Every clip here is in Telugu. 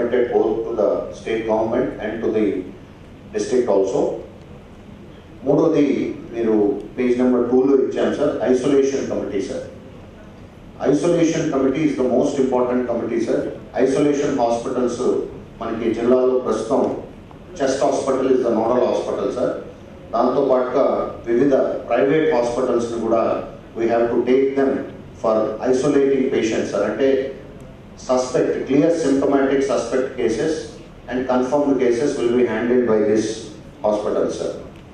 intimated both to the state government and to the district also. మూడోది మీరు పేజ్ నెంబర్ టూలో ఇచ్చాను sir isolation committee sir isolation committee is the most important committee sir isolation hospitals మనకి జిల్లాలో ప్రస్తుతం chest hospital is the nodal hospital sir దాంతో పాటుగా వివిధ ప్రైవేట్ హాస్పిటల్స్ని కూడా we have to take them for isolating patients sir అంటే suspect clear symptomatic suspect cases and confirmed cases will be handled by this hospital sir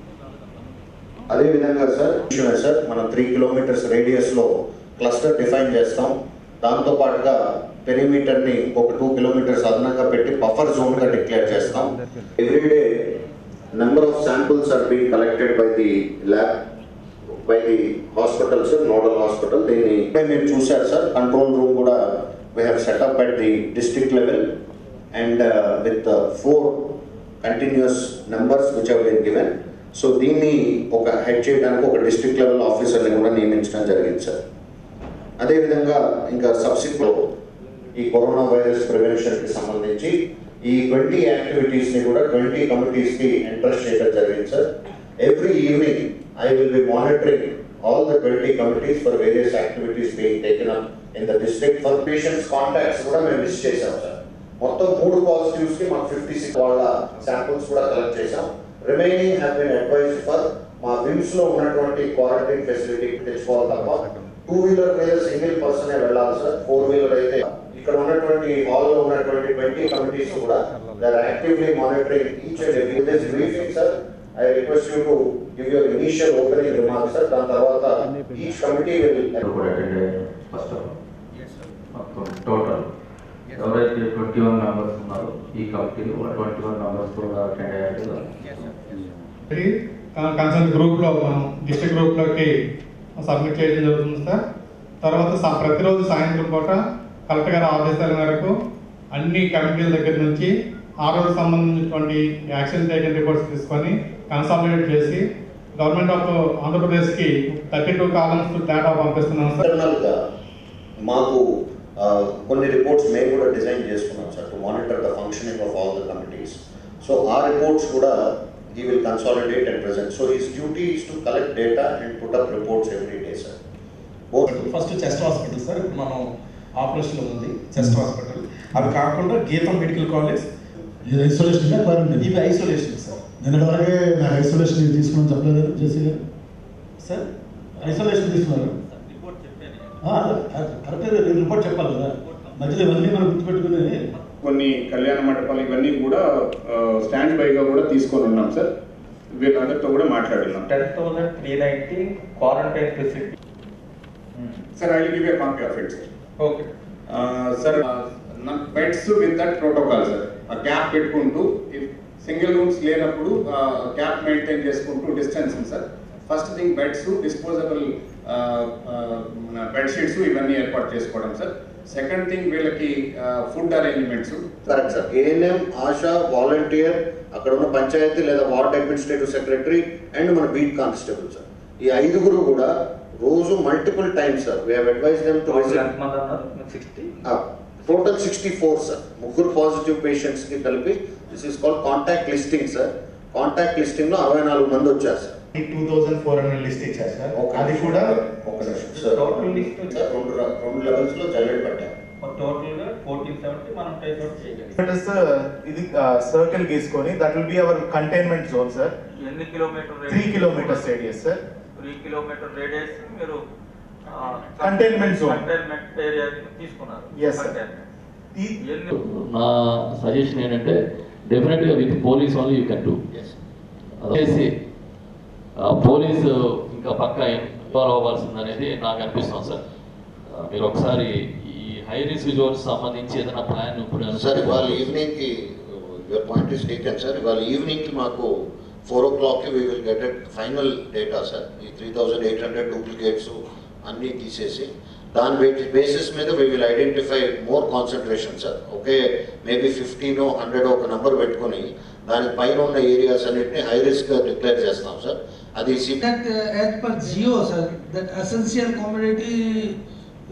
అదేవిధంగా సార్ సార్ మనం త్రీ కిలోమీటర్స్ రేడియస్లో క్లస్టర్ డిఫైన్ చేస్తాం దాంతో పాటుగా పెరిమీటర్ని ఒక టూ కిలోమీటర్స్ అదనంగా పెట్టి బఫర్ జోన్గా డిక్లేర్ చేస్తాం everyday number of samples are being collected by the lab by the hospitals nodal hospital దీన్ని ఇప్పుడే మీరు చూశారు సార్ కంట్రోల్ రూమ్ కూడా we have setup at the district level and with four continuous numbers which have been given so దీన్ని ఒక హెడ్ చేయడానికి ఒక డిస్ట్రిక్ట్ లెవెల్ ఆఫీసర్ని కూడా నియమించడం జరిగింది సార్ అదేవిధంగా ఇంకా సబ్సిక్వెంట్ ఈ కరోనా వైరస్ ప్రివెన్షన్కి సంబంధించి ఈ ట్వంటీ యాక్టివిటీస్ని కూడా ట్వంటీ కమిటీస్కి ఇంట్రెస్ట్ చేయడం జరిగింది sir every evening I will be monitoring all the twenty committees for various activities being taken up in the district for patients contacts కూడా మేము లిస్ట్ చేసాం సార్ మొత్తం మూడు పాజిటివ్స్ కి మనం ఫిఫ్టీ సిక్స్ వాళ్ళ శాంపుల్స్ కూడా కలెక్ట్ చేసాం remaining have been advise for మా విమ్స్ లో ఉన్నటువంటి క్వారంటైన్ ఫెసిలిటీ తెచ్చుకోవాలి తప్ప టూ వీలర్ మీద సింగిల్ పర్సనే వెళ్ళాలి సార్ ఫోర్ వీలర్ అయితే ఇక్కడ ఉన్నటువంటి హాల్ లో ఉన్నటువంటి ట్వంటీ కమిటీస్ కూడా there actively monitoring each and every this briefing sir I request you to give your initial opening remarks sir దాని తర్వాత ఈచ్ కమిటీ విల్ కూడా అటెండ్ అయ్యారు ఫస్ట్ మొత్తం టోటల్ ఎవరైతే ట్వంటీ వన్ మెంబర్స్ ఉన్నారో ఈ కమిటీలో ట్వంటీ వన్ మెంబర్స్ కూడా అటెండ్ అయ్యారు కన్సర్న్ గ్రూప్లో మనం డిస్ట్రిక్ట్ గ్రూప్లోకి సబ్మిట్ చేయడం జరుగుతుంది సార్ తర్వాత స- ప్రతిరోజు సాయంత్రం పూట కలెక్టర్ గారి ఆదేశాల మేరకు అన్ని కమిటీల దగ్గర నుంచి ఆ రోజు సంబంధించినటువంటి యాక్షన్ టేకన్ రిపోర్ట్స్ తీసుకొని కన్సాలిడేట్ చేసి గవర్నమెంట్ ఆఫ్ ఆంధ్రప్రదేశ్కి థర్టీ టూ కాలమ్స్ డేటా పంపిస్తున్నాం సార్ ఇంటర్నల్గా మాకు ఆ, కొన్ని రిపోర్ట్స్ మేము కూడా డిజైన్ చేసుకున్నాం sir to monitor the functioning of all the committees so ఆ రిపోర్ట్స్ కూడా he will consolidate and present so his duty is to collect data and put up reports every day sir first chest hospital sir ఇప్పుడు మనం ఆపరేషన్లో ఉంది చెస్ట్ హాస్పిటల్ అవి కాకుండా గీతం మెడికల్ కాలేజ్ ఇది ఐసోలేషన్ క్వారంటైన్ ఇవి ఐసోలేషన్ సార్ నేను అలాగే నాకు ఐసోలేషన్ ఇది తీసుకుని చెప్పలేదు జేసీ గారు సార్ ఐసోలేషన్ తీసుకున్నారు కరెక్ట్ రిపోర్ట్ చెప్పాలి కదా మధ్యలో ఇవన్నీ మనం గుర్తుపెట్టుకుని కొన్ని కళ్యాణ మండపాలు ఇవన్నీ కూడా స్టాండ్ బైగా కూడా తీసుకొని ఉన్నాం సార్ వీళ్ళందరితో కూడా మాట్లాడున్నాం ten thousand three ninety quarantine facility sir I give a copy of it sir okay sir beds with that protocol sir ఆ గ్యాప్ పెట్టుకుంటూ సింగిల్ రూమ్స్ లేనప్పుడు గ్యాప్ మెయింటైన్ చేసుకుంటూ distance sir first thing beds disposable మన బెడ్షీట్స్ ఇవన్నీ ఏర్పాటు చేసుకోవడం సార్ సెకండ్ థింగ్ వీళ్ళకి food arrangements correct sir ANM ASHA volunteer అక్కడ ఉన్న పంచాయతీ లేదా వార్డ్ అడ్మినిస్ట్రేటివ్ సెక్రటరీ అండ్ మన బీట్ కానిస్టేబుల్ సార్ ఈ ఐదుగురు కూడా రోజు multiple times sir we advise them to ఎంతమంది అన్నారు sixty total sixty four sir ముగ్గురు పాజిటివ్ పేషెంట్స్ కి కలిపి this is called contact listing sir contact listing లో అరవై నాలుగు మంది వచ్చారు sir two thousand four hundred list ఇచ్చారు సార్ అది కూడా ఒక నిమిషం సార్ Total list సార్ రెండు ర- రెండు లెవెల్స్ లో జల్లెడ్ పట్టారు టోటల్ గా ఫోర్టీన్ సెవెంటీ మనం టైప్ అవుట్ చేయగలిగాం కిలోమీటర్స్ ఇది సర్కిల్ గీసుకొని that will be our containment zone sir ఎన్ని kilometre three kilometres radius sir three kilometre radius మీరు Containment zone. కంటైన్మెంట్ ఏరియా తీసుకున్నారు Yes, sir. Containment. ఈ ఎన్ని నా సజెషన్ ఏంటంటే డెఫినెట్గా with police only you can do చేసి పోలీసు ఇంకా పక్క ఇన్వాల్వ్ అవ్వాల్సింది అనేది నాకు అనిపిస్తుంది సార్ ఆ, మీరు ఒకసారి ఈ హై రిస్క్ జోన్స్ సంబంధించి ఏదైనా ప్లాన్ ఇప్పుడు సార్ ఇవాళ ఈవినింగ్ కి your point is taken sir ఇవాళ ఈవినింగ్ కి మాకు ఫోర్ ఓ క్లాక్ కి we will get at final data sir ఈ three thousand eight hundred duplicates అన్నీ తీసేసి దాని బేసిస్ మీద we will identify more concentration sir okay maybe fifteen hundred ఒక నంబర్ పెట్టుకొని దానికి పైన ఉన్న ఏరియాస్ అన్నిటిని హై రిస్క్ డిక్లేర్ చేస్తాం సార్ అది సి That uh, as per Geo, sir, that essential commodity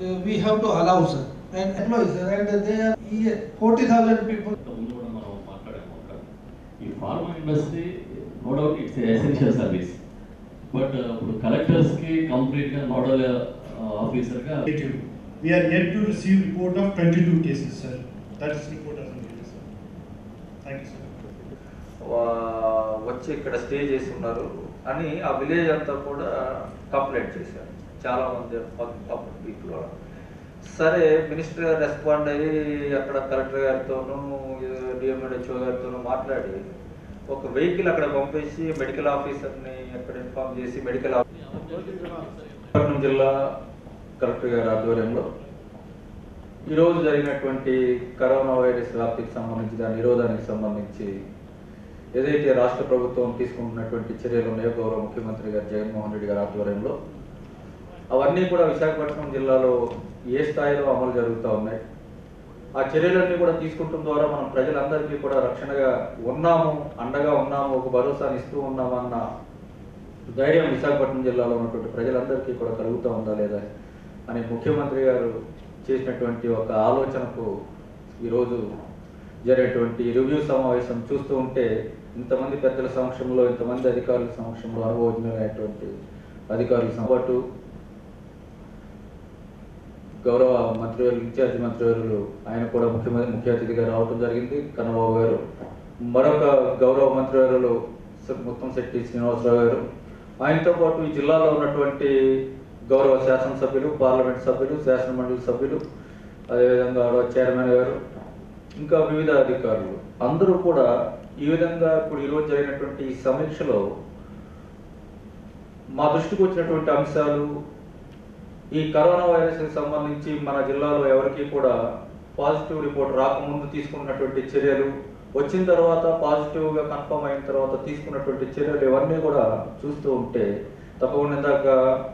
uh, we have to allow, sir. And employees, sir, and they are yeah, 40,000 people. ముందు కూడా మనం మాట్లాడాము అక్కడ ఈ pharma industry no doubt it's essential service but ఇప్పుడు కలెక్టర్స్కి కంప్లీట్గా నోడల్ ఆఫీసర్గా We are yet to receive report of 22 cases, sir. That is report as of today, sir. Thank you, sir. వా- వచ్చి ఇక్కడ స్టే చేసి ఉన్నారు అని ఆ విలేజ్ అంతా కూడా కంప్లైంట్ చేశారు చాలా మంది పబ్లిక్ పీపుల్ కూడా సరే మినిస్టర్ గారు రెస్పాండ్ అయ్యి అక్కడ కలెక్టర్ గారితోనూ డిఎంఎడ్హెచ్ఓ గారితోనూ మాట్లాడి ఒక వెహికల్ అక్కడ పంపేసి మెడికల్ ఆఫీసర్ని అక్కడ ఇన్ఫార్మ్ చేసి మెడికల్ విశాఖపట్నం జిల్లా కలెక్టర్ గారి ఆధ్వర్యంలో ఈరోజు జరిగినటువంటి కరోనా వైరస్ వ్యాప్తికి సంబంధించి దాని నిరోధానికి సంబంధించి ఏదైతే రాష్ట్ర ప్రభుత్వం తీసుకుంటున్నటువంటి చర్యలు ఉన్నాయో గౌరవ ముఖ్యమంత్రి గారు జగన్మోహన్ రెడ్డి గారి ఆధ్వర్యంలో అవన్నీ కూడా విశాఖపట్నం జిల్లాలో ఏ స్థాయిలో అమలు జరుగుతూ ఉన్నాయి ఆ చర్యలన్నీ కూడా తీసుకుంటం ద్వారా మనం ప్రజలందరికీ కూడా రక్షణగా ఉన్నాము అండగా ఉన్నాము ఒక భరోసాని ఇస్తూ ఉన్నాము అన్న ధైర్యం విశాఖపట్నం జిల్లాలో ఉన్నటువంటి ప్రజలందరికీ కూడా కలుగుతూ ఉందా లేదా అని ముఖ్యమంత్రి గారు చేసినటువంటి ఒక ఆలోచనకు ఈరోజు జరిగేటువంటి రివ్యూ సమావేశం చూస్తూ ఉంటే ఇంతమంది పెద్దల సమక్షంలో ఇంతమంది అధికారుల సమక్షంలో అనుభవజ్ఞులైనటువంటి అధికారుల పాటు గౌరవ మంత్రివర్యులు ఇన్ఛార్జ్ మంత్రివర్యులు ఆయన కూడా ముఖ్యమంత్రి ముఖ్య అతిథిగా రావడం జరిగింది కన్నబాబు గారు మరొక గౌరవ మంత్రివర్యులు మొత్తం శెట్టి శ్రీనివాసరావు గారు ఆయనతో పాటు ఈ జిల్లాలో ఉన్నటువంటి గౌరవ శాసనసభ్యులు పార్లమెంట్ సభ్యులు శాసనమండలి సభ్యులు అదేవిధంగా గౌరవ చైర్మన్ గారు ఇంకా వివిధ అధికారులు అందరూ కూడా ఈ విధంగా ఇప్పుడు ఈరోజు జరిగినటువంటి ఈ సమీక్షలో మా దృష్టికి వచ్చినటువంటి అంశాలు ఈ కరోనా వైరస్కి సంబంధించి మన జిల్లాలో ఎవరికి కూడా పాజిటివ్ రిపోర్ట్ రాకముందు తీసుకున్నటువంటి చర్యలు వచ్చిన తర్వాత పాజిటివ్గా కన్ఫర్మ్ అయిన తర్వాత తీసుకున్నటువంటి చర్యలు ఇవన్నీ కూడా చూస్తూ ఉంటే తప్పకుండా ఇందాక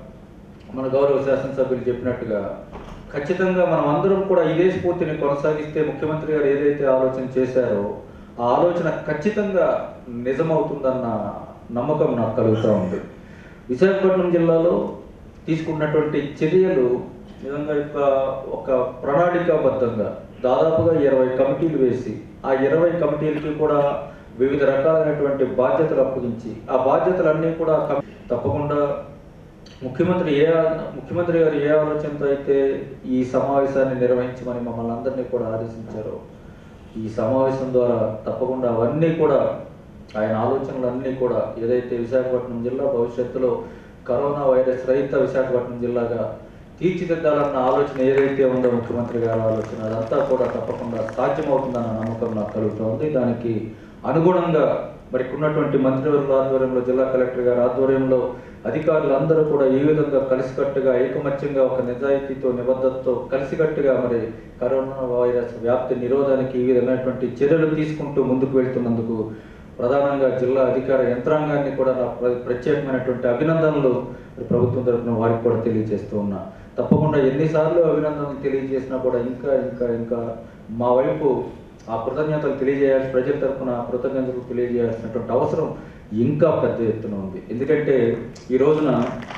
మన గౌరవ శాసనసభ్యులు చెప్పినట్టుగా ఖచ్చితంగా మనం అందరం కూడా ఇదే స్ఫూర్తిని కొనసాగిస్తే ముఖ్యమంత్రి గారు ఏదైతే ఆలోచన చేశారో ఆ ఆలోచన ఖచ్చితంగా నిజమవుతుందన్న నమ్మకం నాకు కలుగుతూ ఉంది విశాఖపట్నం జిల్లాలో తీసుకున్నటువంటి చర్యలు నిజంగా యొక్క ఒక ప్రణాళికాబద్ధంగా దాదాపుగా ఇరవై కమిటీలు వేసి ఆ ఇరవై కమిటీలకి కూడా వివిధ రకాలైనటువంటి బాధ్యతలు అప్పగించి ఆ బాధ్యతలన్నీ కూడా కమి- తప్పకుండా ముఖ్యమంత్రి ఏ ముఖ్యమంత్రి గారు ఏ ఆలోచనతో అయితే ఈ సమావేశాన్ని నిర్వహించమని మమ్మల్ని అందరినీ కూడా ఆదేశించారో ఈ సమావేశం ద్వారా తప్పకుండా అవన్నీ కూడా ఆయన ఆలోచనలన్నీ కూడా ఏదైతే విశాఖపట్నం జిల్లా భవిష్యత్తులో కరోనా వైరస్ రహిత విశాఖపట్నం జిల్లాగా తీర్చిదిద్దాలన్న ఆలోచన ఏదైతే ఉందో ముఖ్యమంత్రి గారి ఆలోచన అదంతా కూడా తప్పకుండా సాధ్యమవుతుందన్న నమ్మకం నాకు కలుగుతోంది దానికి అనుగుణంగా మరి ఉన్నటువంటి మంత్రివర్గ ఆధ్వర్యంలో జిల్లా కలెక్టర్ గారి ఆధ్వర్యంలో అధికారులందరూ కూడా ఈ విధంగా కలిసికట్టుగా ఐకమత్యంగా ఒక నిజాయితీతో నిబద్ధతతో కలిసికట్టుగా మరి కరోనా వైరస్ వ్యాప్తి నిరోధానికి ఈ విధమైనటువంటి చర్యలు తీసుకుంటూ ముందుకు వెళ్తున్నందుకు ప్రధానంగా జిల్లా అధికార యంత్రాంగాన్ని కూడా నా ప్ర- ప్రత్యేకమైనటువంటి అభినందనలు మరి ప్రభుత్వం తరఫున వారికి కూడా తెలియజేస్తూ ఉన్నా తప్పకుండా ఎన్నిసార్లు అభినందనలు తెలియజేసినా కూడా ఇంకా ఇంకా ఇంకా మా వైపు ఆ కృతజ్ఞతలు తెలియజేయాల్సి ప్రజల తరఫున కృతజ్ఞతలు తెలియజేయాల్సినటువంటి అవసరం ఇంకా పెద్ద ఎత్తున ఉంది ఎందుకంటే ఈ రోజున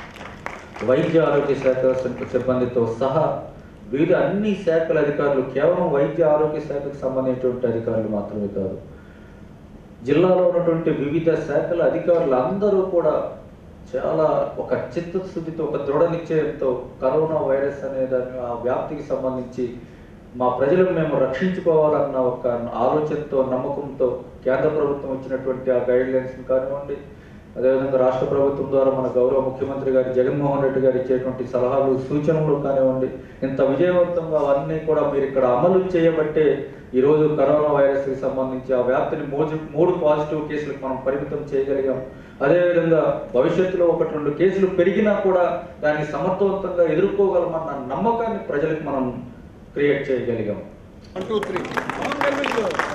వైద్య ఆరోగ్య శాఖ సిబ్- సిబ్బందితో సహా వివిధ అన్ని శాఖల అధికారులు కేవలం వైద్య ఆరోగ్య శాఖకు సంబంధించినటువంటి అధికారులు మాత్రమే కాదు జిల్లాలో ఉన్నటువంటి వివిధ శాఖల అధికారులు అందరూ కూడా చాలా ఒక చిత్తశుద్ధితో ఒక దృఢ నిశ్చయంతో కరోనా వైరస్ అనే దాని ఆ వ్యాప్తికి సంబంధించి మా ప్రజలను మేము రక్షించుకోవాలన్న ఒక ఆలోచనతో నమ్మకంతో కేంద్ర ప్రభుత్వం ఇచ్చినటువంటి ఆ గైడ్ లైన్స్ కానివ్వండి అదేవిధంగా రాష్ట్ర ప్రభుత్వం ద్వారా మన గౌరవ ముఖ్యమంత్రి గారి జగన్మోహన్ రెడ్డి గారు ఇచ్చేటువంటి సలహాలు సూచనలు కానివ్వండి ఇంత విజయవంతంగా అవన్నీ కూడా మీరు ఇక్కడ అమలు చేయబట్టే ఈరోజు కరోనా వైరస్కి సంబంధించి ఆ వ్యాప్తిని మూడు మూడు పాజిటివ్ కేసులకు మనం పరిమితం చేయగలిగాం అదేవిధంగా భవిష్యత్తులో ఒకటి రెండు కేసులు పెరిగినా కూడా దాన్ని సమర్థవంతంగా ఎదుర్కోగలమన్న నమ్మకాన్ని ప్రజలకు మనం క్రియేట్ చేయగలిగాం One, two, three.